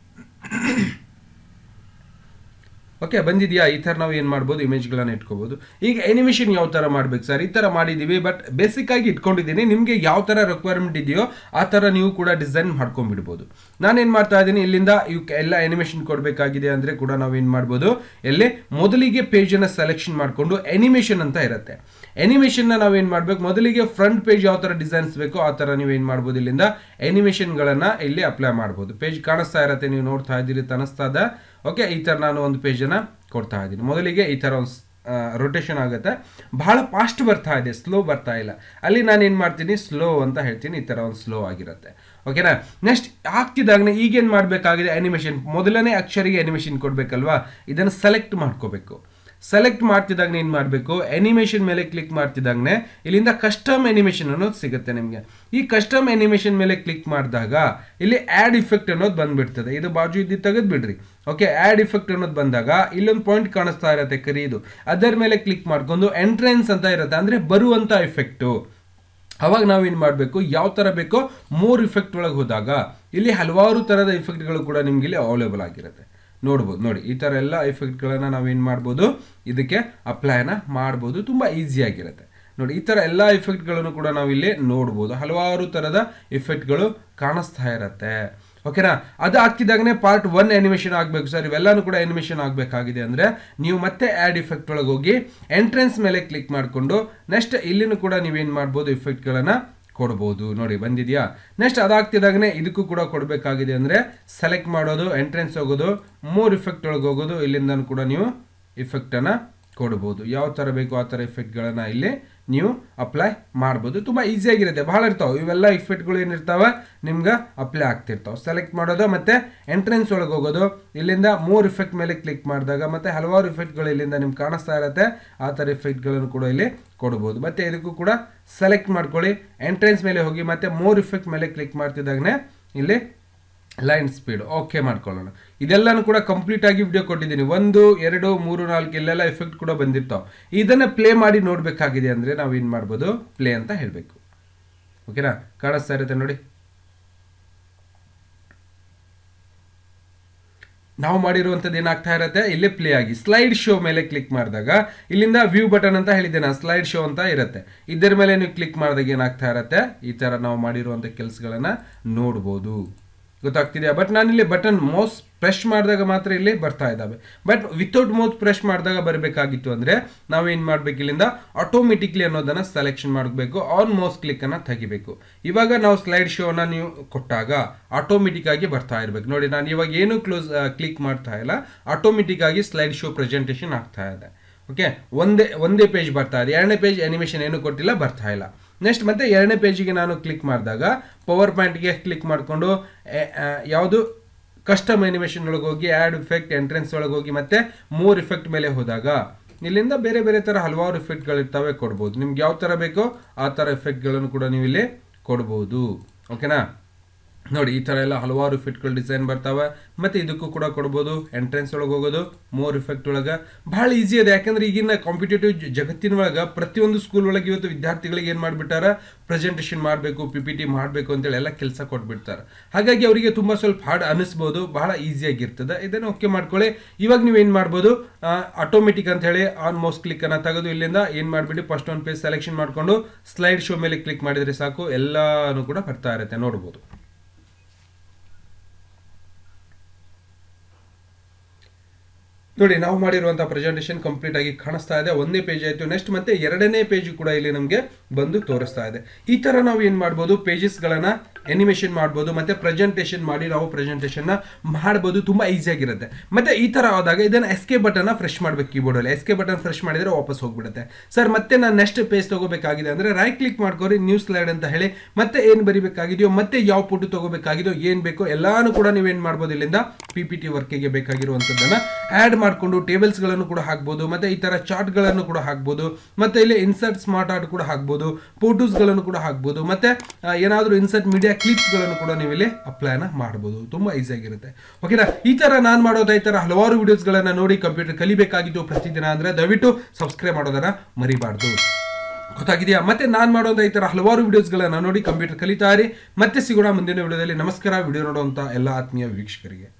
ಓಕೆ ಬಂದಿದೆಯಾ ಈ ಥರ ನಾವು ಏನು ಮಾಡ್ಬೋದು ಇಮೇಜ್ಗಳನ್ನ ಇಟ್ಕೋಬೋದು ಈಗ ಎನಿಮೇಷನ್ ಯಾವ ಥರ ಮಾಡ್ಬೇಕು ಸರ್ ಈ ಥರ ಮಾಡಿದ್ದೀವಿ ಬಟ್ ಬೇಸಿಕ್ ಆಗಿ ಇಟ್ಕೊಂಡಿದ್ದೀನಿ ನಿಮಗೆ ಯಾವ ಥರ ರಿಕ್ವೈರ್ಮೆಂಟ್ ಇದೆಯೋ ಆ ಥರ ನೀವು ಕೂಡ ಡಿಸೈನ್ ಮಾಡ್ಕೊಂಡ್ಬಿಡ್ಬೋದು ನಾನೇನು ಮಾಡ್ತಾ ಇದ್ದೀನಿ ಇಲ್ಲಿಂದ ಇವಕ್ಕೆ ಎಲ್ಲ ಎನಿಮೇಷನ್ ಕೊಡಬೇಕಾಗಿದೆ ಅಂದರೆ ಕೂಡ ನಾವು ಏನು ಮಾಡ್ಬೋದು ಎಲ್ಲಿ ಮೊದಲಿಗೆ ಪೇಜನ್ನು ಸೆಲೆಕ್ಷನ್ ಮಾಡಿಕೊಂಡು ಎನಿಮೇಷನ್ ಅಂತ ಇರುತ್ತೆ ಎನಿಮೇಷನ್ನ ನಾವೇನು ಮಾಡಬೇಕು ಮೊದಲಿಗೆ ಫ್ರಂಟ್ ಪೇಜ್ ಯಾವ ಥರ ಡಿಸೈನ್ಸ್ ಬೇಕೋ ಆ ಥರ ನೀವೇನು ಮಾಡ್ಬೋದು ಇಲ್ಲಿಂದ ಎನಿಮೇಷನ್ಗಳನ್ನು ಇಲ್ಲಿ ಅಪ್ಲೈ ಮಾಡ್ಬೋದು ಪೇಜ್ ಕಾಣಿಸ್ತಾ ಇರತ್ತೆ ನೀವು ನೋಡ್ತಾ ಇದ್ದೀರಿ ತನಿಸ್ತಾ ಇದೆ ಓಕೆ ಈ ಥರ ನಾನು ಒಂದು ಪೇಜನ್ನು ಕೊಡ್ತಾ ಇದ್ದೀನಿ ಮೊದಲಿಗೆ ಈ ಥರ ಒಂದು ರೊಟೇಷನ್ ಆಗುತ್ತೆ ಬಹಳ ಫಾಸ್ಟ್ ಬರ್ತಾ ಇದೆ ಸ್ಲೋ ಬರ್ತಾ ಇಲ್ಲ ಅಲ್ಲಿ ನಾನು ಏನು ಮಾಡ್ತೀನಿ ಸ್ಲೋ ಅಂತ ಹೇಳ್ತೀನಿ ಈ ಥರ ಒಂದು ಸ್ಲೋ ಆಗಿರುತ್ತೆ ಓಕೆನಾ ನೆಕ್ಸ್ಟ್ ಆಗ್ತಿದ್ದಾಗನೇ ಈಗೇನು ಮಾಡಬೇಕಾಗಿದೆ ಅನಿಮೇಷನ್ ಮೊದಲನೇ ಅಕ್ಷರಿಗೆ ಅನಿಮೇಷನ್ ಕೊಡಬೇಕಲ್ವಾ ಇದನ್ನು ಸೆಲೆಕ್ಟ್ ಮಾಡ್ಕೋಬೇಕು ಸೆಲೆಕ್ಟ್ ಮಾಡ್ತಿದ್ದಾಗ ಏನು ಮಾಡಬೇಕು ಅನಿಮೇಷನ್ ಮೇಲೆ ಕ್ಲಿಕ್ ಮಾಡ್ತಿದ್ದಾಗನೇ ಇಲ್ಲಿಂದ ಕಸ್ಟಮ್ ಅನಿಮೇಷನ್ ಅನ್ನೋದು ಸಿಗುತ್ತೆ ನಿಮಗೆ ಈ ಕಸ್ಟಮ್ ಅನಿಮೇಷನ್ ಮೇಲೆ ಕ್ಲಿಕ್ ಮಾಡಿದಾಗ ಇಲ್ಲಿ ಆ್ಯಡ್ ಇಫೆಕ್ಟ್ ಅನ್ನೋದು ಬಂದ್ಬಿಡ್ತದೆ ಇದು ಬಾಜು ಇದ್ದು ತೆಗೆದು ಬಿಡ್ರಿ ಓಕೆ ಆ್ಯಡ್ ಇಫೆಕ್ಟ್ ಅನ್ನೋದು ಬಂದಾಗ ಇಲ್ಲೊಂದು ಪಾಯಿಂಟ್ ಕಾಣಿಸ್ತಾ ಇರುತ್ತೆ ಕರಿದು ಅದರ ಮೇಲೆ ಕ್ಲಿಕ್ ಮಾಡ್ಕೊಂಡು ಎಂಟ್ರೆನ್ಸ್ ಅಂತ ಇರುತ್ತೆ ಅಂದರೆ ಬರುವಂಥ ಇಫೆಕ್ಟು ಅವಾಗ ನಾವೇನು ಮಾಡಬೇಕು ಯಾವ ಥರ ಬೇಕೋ ಮೂರು ಇಫೆಕ್ಟ್ ಒಳಗೆ ಹೋದಾಗ ಇಲ್ಲಿ ಹಲವಾರು ಥರದ ಇಫೆಕ್ಟ್ಗಳು ಕೂಡ ನಿಮ್ಗೆ ಇಲ್ಲಿ ಅವೈಲೇಬಲ್ ಆಗಿರುತ್ತೆ ನೋಡ್ಬೋದು ನೋಡಿ ಈ ಥರ ಎಲ್ಲ ಇಫೆಕ್ಟ್ಗಳನ್ನು ನಾವೇನು ಮಾಡ್ಬೋದು ಇದಕ್ಕೆ ಅಪ್ಲೈನ ಮಾಡ್ಬೋದು ತುಂಬ ಈಸಿಯಾಗಿರುತ್ತೆ ನೋಡಿ ಈ ಥರ ಎಲ್ಲ ಇಫೆಕ್ಟ್ಗಳನ್ನು ಕೂಡ ನಾವು ಇಲ್ಲಿ ನೋಡ್ಬೋದು ಹಲವಾರು ಥರದ ಇಫೆಕ್ಟ್ಗಳು ಕಾಣಿಸ್ತಾ ಇರತ್ತೆ ಓಕೆನಾ ಅದು ಹಾಕಿದಾಗನೇ ಪಾರ್ಟ್ ಒನ್ ಅನಿಮೇಷನ್ ಆಗಬೇಕು ಸರ್ ಇವೆಲ್ಲನೂ ಕೂಡ ಅನಿಮೇಷನ್ ಆಗಬೇಕಾಗಿದೆ ಅಂದರೆ ನೀವು ಮತ್ತೆ ಆ್ಯಡ್ ಇಫೆಕ್ಟ್ ಒಳಗೆ ಹೋಗಿ ಎಂಟ್ರೆನ್ಸ್ ಮೇಲೆ ಕ್ಲಿಕ್ ಮಾಡಿಕೊಂಡು ನೆಕ್ಸ್ಟ್ ಇಲ್ಲಿನೂ ಕೂಡ ನೀವೇನು ಮಾಡ್ಬೋದು ಇಫೆಕ್ಟ್ಗಳನ್ನು ಕೊಡ್ಬೋದು ನೋಡಿ ಬಂದಿದೆಯಾ ನೆಕ್ಸ್ಟ್ ಅದಾಗ್ತಿದಾಗನೇ ಇದಕ್ಕೂ ಕೂಡ ಕೊಡಬೇಕಾಗಿದೆ ಅಂದರೆ ಸೆಲೆಕ್ಟ್ ಮಾಡೋದು ಎಂಟ್ರೆನ್ಸ್ ಹೋಗೋದು ಮೂರು ಇಫೆಕ್ಟ್ ಒಳಗೆ ಹೋಗೋದು ಇಲ್ಲಿಂದ ಕೂಡ ನೀವು ಇಫೆಕ್ಟನ್ನು ಕೊಡ್ಬೋದು ಯಾವ ಥರ ಬೇಕು ಆ ಥರ ಇಫೆಕ್ಟ್ಗಳನ್ನು ಇಲ್ಲಿ ನೀವು ಅಪ್ಲೈ ಮಾಡ್ಬೋದು ತುಂಬ ಈಸಿಯಾಗಿರುತ್ತೆ ಭಾಳ ಇರ್ತಾವೆ ಇವೆಲ್ಲ ಇಫೆಕ್ಟ್ಗಳು ಏನಿರ್ತಾವೆ ನಿಮ್ಗೆ ಅಪ್ಲೈ ಆಗ್ತಿರ್ತಾವೆ ಸೆಲೆಕ್ಟ್ ಮಾಡೋದು ಮತ್ತು ಎಂಟ್ರೆನ್ಸ್ ಒಳಗೆ ಹೋಗೋದು ಇಲ್ಲಿಂದ ಮೂರು ಇಫೆಕ್ಟ್ ಮೇಲೆ ಕ್ಲಿಕ್ ಮಾಡಿದಾಗ ಮತ್ತು ಹಲವಾರು ಇಫೆಕ್ಟ್ಗಳು ಇಲ್ಲಿಂದ ನಿಮ್ಗೆ ಕಾಣಿಸ್ತಾ ಇರುತ್ತೆ ಆ ಥರ ಇಫೆಕ್ಟ್ಗಳನ್ನು ಕೂಡ ಇಲ್ಲಿ ಕೊಡ್ಬೋದು ಮತ್ತು ಇದಕ್ಕೂ ಕೂಡ ಸೆಲೆಕ್ಟ್ ಮಾಡ್ಕೊಳ್ಳಿ ಎಂಟ್ರೆನ್ಸ್ ಮೇಲೆ ಹೋಗಿ ಮತ್ತು ಮೂರು ಇಫೆಕ್ಟ್ ಮೇಲೆ ಕ್ಲಿಕ್ ಮಾಡ್ತಿದ್ದಾಗನೇ ಇಲ್ಲಿ ಲೈನ್ ಸ್ಪೀಡ್ ಓಕೆ ಮಾಡ್ಕೊಳ್ಳೋಣ ಇದೆಲ್ಲನೂ ಕೂಡ ಕಂಪ್ಲೀಟ್ ಆಗಿ ವಿಡಿಯೋ ಕೊಟ್ಟಿದ್ದೀನಿ ಒಂದು ಎರಡು ಮೂರು ನಾಲ್ಕು ಇಲ್ಲೆಲ್ಲ ಎಫೆಕ್ಟ್ ಕೂಡ ಬಂದಿರ್ತಾವೆ ಇದನ್ನು ಪ್ಲೇ ಮಾಡಿ ನೋಡಬೇಕಾಗಿದೆ ಅಂದರೆ ನಾವು ಏನು ಮಾಡ್ಬೋದು ಪ್ಲೇ ಅಂತ ಹೇಳಬೇಕು ಓಕೆನಾ ಕಾಣಿಸ್ತಾ ಇರುತ್ತೆ ನೋಡಿ ನಾವು ಮಾಡಿರುವಂಥದ್ದು ಏನಾಗ್ತಾ ಇರುತ್ತೆ ಇಲ್ಲೇ ಪ್ಲೇ ಆಗಿ ಸ್ಲೈಡ್ ಶೋ ಮೇಲೆ ಕ್ಲಿಕ್ ಮಾಡಿದಾಗ ಇಲ್ಲಿಂದ ವ್ಯೂ ಬಟನ್ ಅಂತ ಹೇಳಿದ್ದೆ ನಾನು ಸ್ಲೈಡ್ ಶೋ ಅಂತ ಇರುತ್ತೆ ಇದರ ಮೇಲೆ ನೀವು ಕ್ಲಿಕ್ ಮಾಡಿದಾಗ ಏನಾಗ್ತಾ ಇರುತ್ತೆ ಈ ಥರ ನಾವು ಮಾಡಿರುವಂಥ ಕೆಲಸಗಳನ್ನು ನೋಡ್ಬೋದು ಗೊತ್ತಾಗ್ತಿದೆಯಾ ಬಟ್ ನಾನಿಲ್ಲಿ ಬಟನ್ ಮೌಸ್ ಪ್ರೆಶ್ ಮಾಡಿದಾಗ ಮಾತ್ರ ಇಲ್ಲಿ ಬರ್ತಾ ಇದ್ದಾವೆ ಬಟ್ ವಿತೌಟ್ ಮೌತ್ ಪ್ರೆಶ್ ಮಾಡಿದಾಗ ಬರಬೇಕಾಗಿತ್ತು ಅಂದರೆ ನಾವೇನು ಮಾಡಬೇಕು ಇಲ್ಲಿಂದ ಆಟೋಮೆಟಿಕ್ಲಿ ಅನ್ನೋದನ್ನು ಸೆಲೆಕ್ಷನ್ ಮಾಡಬೇಕು ಆನ್ ಮೌಸ್ ಕ್ಲಿಕ್ಕನ್ನು ತೆಗಿಬೇಕು ಇವಾಗ ನಾವು ಸ್ಲೈಡ್ ಶೋನ ನೀವು ಕೊಟ್ಟಾಗ ಆಟೋಮೆಟಿಕ್ ಆಗಿ ಬರ್ತಾ ಇರಬೇಕು ನೋಡಿ ನಾನು ಇವಾಗ ಏನು ಕ್ಲೋಸ್ ಕ್ಲಿಕ್ ಮಾಡ್ತಾ ಇಲ್ಲ ಆಟೋಮೆಟಿಕ್ ಆಗಿ ಸ್ಲೈಡ್ ಶೋ ಪ್ರೆಸೆಂಟೇಷನ್ ಆಗ್ತಾ ಇದೆ ಓಕೆ ಒಂದೇ ಒಂದೇ ಪೇಜ್ ಬರ್ತಾ ಇದೆ ಎರಡನೇ ಪೇಜ್ ಅನಿಮೇಷನ್ ಏನು ಕೊಟ್ಟಿಲ್ಲ ಬರ್ತಾ ಇಲ್ಲ ನೆಕ್ಸ್ಟ್ ಮತ್ತೆ ಎರಡನೇ ಪೇಜಿಗೆ ನಾನು ಕ್ಲಿಕ್ ಮಾಡಿದಾಗ ಪವರ್ ಪಾಯಿಂಟ್ಗೆ ಕ್ಲಿಕ್ ಮಾಡಿಕೊಂಡು ಯಾವುದು ಕಸ್ಟಮ್ ಅನಿಮೇಷನ್ ಒಳಗೆ ಹೋಗಿ ಆ್ಯಡ್ ಇಫೆಕ್ಟ್ ಎಂಟ್ರೆನ್ಸ್ ಒಳಗೆ ಹೋಗಿ ಮತ್ತೆ ಮೂರು ಇಫೆಕ್ಟ್ ಮೇಲೆ ಹೋದಾಗ ಇಲ್ಲಿಂದ ಬೇರೆ ಬೇರೆ ಥರ ಹಲವಾರು ಇಫೆಕ್ಟ್ಗಳಿರ್ತವೆ ಕೊಡ್ಬೋದು ನಿಮ್ಗೆ ಯಾವ ಥರ ಬೇಕೋ ಆ ಥರ ಇಫೆಕ್ಟ್ಗಳನ್ನು ಕೂಡ ನೀವು ಇಲ್ಲಿ ಕೊಡ್ಬೋದು ಓಕೆನಾ ನೋಡಿ ಈ ಥರ ಎಲ್ಲ ಹಲವಾರು ಇಫೆಕ್ಟ್ಗಳು ಡಿಸೈನ್ ಬರ್ತಾವೆ ಮತ್ತು ಇದಕ್ಕೂ ಕೂಡ ಕೊಡ್ಬೋದು ಎಂಟ್ರೆನ್ಸ್ ಒಳಗೆ ಹೋಗೋದು ಮೋರ್ ಇಫೆಕ್ಟ್ ಒಳಗೆ ಭಾಳ ಈಸಿ ಇದೆ ಯಾಕಂದ್ರೆ ಈಗಿನ ಕಾಂಪಿಟೇಟಿವ್ ಜಗತ್ತಿನ ಒಳಗೆ ಪ್ರತಿಯೊಂದು ಸ್ಕೂಲ್ ಒಳಗೆ ಇವತ್ತು ವಿದ್ಯಾರ್ಥಿಗಳಿಗೆ ಏನು ಮಾಡಿಬಿಟ್ಟಾರ ಪ್ರೆಸೆಂಟೇಷನ್ ಮಾಡಬೇಕು ಪಿ ಪಿ ಟಿ ಮಾಡಬೇಕು ಅಂತೇಳಿ ಎಲ್ಲ ಕೆಲಸ ಕೊಟ್ಬಿಡ್ತಾರೆ ಹಾಗಾಗಿ ಅವರಿಗೆ ತುಂಬ ಸ್ವಲ್ಪ ಹಾರ್ಡ್ ಅನಿಸ್ಬೋದು ಬಹಳ ಈಸಿಯಾಗಿರ್ತದೆ ಇದನ್ನು ಓಕೆ ಮಾಡ್ಕೊಳ್ಳಿ ಇವಾಗ ನೀವು ಏನು ಮಾಡ್ಬೋದು ಆಟೋಮೆಟಿಕ್ ಅಂತ ಹೇಳಿ ಆನ್ ಮೌಸ್ ಕ್ಲಿಕ್ಕನ್ನು ತೆಗೆದು ಇಲ್ಲಿಂದ ಏನು ಮಾಡಿಬಿಡಿ ಫಸ್ಟ್ ಒಂದು ಪೇಜ್ ಸೆಲೆಕ್ಷನ್ ಮಾಡಿಕೊಂಡು ಸ್ಲೈಡ್ ಶೋ ಮೇಲೆ ಕ್ಲಿಕ್ ಮಾಡಿದರೆ ಸಾಕು ಎಲ್ಲನೂ ಕೂಡ ಬರ್ತಾ ಇರುತ್ತೆ ನೋಡ್ಬೋದು ನೋಡಿ ನಾವು ಮಾಡಿರುವಂಥ ಪ್ರೆಸೆಂಟೇಷನ್ ಕಂಪ್ಲೀಟ್ ಆಗಿ ಕಾಣಿಸ್ತಾ ಇದೆ ಒಂದೇ ಪೇಜ್ ಆಯಿತು ನೆಕ್ಸ್ಟ್ ಮತ್ತೆ ಎರಡನೇ ಪೇಜ್ ಕೂಡ ಇಲ್ಲಿ ನಮಗೆ ಬಂದು ತೋರಿಸ್ತಾ ಇದೆ ಈ ಥರ ನಾವು ಏನು ಮಾಡ್ಬೋದು ಪೇಜಸ್ಗಳನ್ನು ಎನಿಮೇಷನ್ ಮಾಡ್ಬೋದು ಮತ್ತೆ ಪ್ರೆಸೆಂಟೇಷನ್ ಮಾಡಿ ನಾವು ಪ್ರೆಸೆಂಟೇಷನ್ ಮಾಡ್ಬೋದು ತುಂಬಾ ಈಸಿ ಆಗಿರುತ್ತೆ ಮತ್ತೆ ಈ ತರ ಆದಾಗ ಇದನ್ನ ಎಸ್ ಕೆ ಬಟನ್ ಫ್ರೆಶ್ ಮಾಡ್ಬೇಕು ಕೀಬೋರ್ಡ್ ಅಲ್ಲಿ ಎಸ್ ಕೆ ಬಟನ್ ಫ್ರೆಶ್ ಮಾಡಿದ್ರೆ ವಾಪಸ್ ಹೋಗ್ಬಿಡುತ್ತೆ ಸರ್ ಮತ್ತೆ ನಾನು ನೆಕ್ಸ್ಟ್ ಪೇಜ್ ತಗೋಬೇಕಾಗಿದೆ ಅಂದ್ರೆ ರೈಟ್ ಕ್ಲಿಕ್ ಮಾಡ್ಕೋರಿ ನ್ಯೂ ಸ್ಲೈಡ್ ಅಂತ ಹೇಳಿ ಮತ್ತೆ ಏನ್ ಬರಿಬೇಕಾಗಿದೆಯೋ ಮತ್ತೆ ಯಾವ ಫೋಟೋ ತಗೋಬೇಕಾಗಿದೆಯೋ ಏನ್ ಬೇಕೋ ಎಲ್ಲಾನು ಕೂಡ ನೀವೇನ್ ಮಾಡ್ಬೋದು ಇಲ್ಲಿಂದ ಪಿ ಪಿ ಟಿ ವರ್ಕಿಗೆ ಬೇಕಾಗಿರುವಂತದ್ದನ್ನ ಆಡ್ ಮಾಡ್ಕೊಂಡು ಟೇಬಲ್ಸ್ ಗಳನ್ನು ಕೂಡ ಹಾಕ್ಬೋದು ಮತ್ತೆ ಈ ತರ ಚಾರ್ಟ್ ಗಳನ್ನು ಕೂಡ ಹಾಕ್ಬೋದು ಮತ್ತೆ ಇಲ್ಲಿ ಇನ್ಸರ್ಟ್ ಸ್ಮಾರ್ಟ್ ಆರ್ಟ್ ಕೂಡ ಹಾಕ್ಬೋದು ಫೋಟೋಸ್ ಗಳನ್ನು ಕೂಡ ಹಾಕ್ಬೋದು ಮತ್ತೆ ಆ, ಏನಾದ್ರೂ ಇನ್ಸರ್ಟ್ ಮೀಡಿಯಾ ಕ್ಲಿಪ್ಸ್ ಗಳನ್ನು ಕೂಡ ನೀವು ಇಲ್ಲಿ ಅಪ್ಲೈನ ಮಾಡಬಹುದು ತುಂಬಾ ಈಸಿ ಆಗಿರುತ್ತೆ ಓಕೆನಾ ಈ ತರ ನಾನು ಮಾಡೋದ ಈ ತರ ಹಲವಾರು ವಿಡಿಯೋಸ್ ಗಳನ್ನ ನೋಡಿ ಕಂಪ್ಯೂಟರ್ ಕಲಿಬೇಕಾಗಿದ್ದು ಪ್ರತಿದಿನ ಅಂದ್ರೆ ದಯವಿಟ್ಟು ಸಬ್ಸ್ಕ್ರೈಬ್ ಮಾಡೋದನ್ನ ಮರಿಬಾರ್ದು ಗೊತ್ತಾಗಿದೆಯಾ ಮತ್ತೆ ನಾನು ಮಾಡೋದ ಈ ತರ ಹಲವಾರು ವಿಡಿಯೋಸ್ಗಳನ್ನ ನೋಡಿ ಕಂಪ್ಯೂಟರ್ ಕಲಿತಾ ಇರಿ ಮತ್ತೆ ಸಿಗೋಣ ಮುಂದಿನ ವಿಡಿಯೋದಲ್ಲಿ ನಮಸ್ಕಾರ ವಿಡಿಯೋ ನೋಡುವಂತ ಎಲ್ಲ ಆತ್ಮೀಯ ವೀಕ್ಷಕರಿಗೆ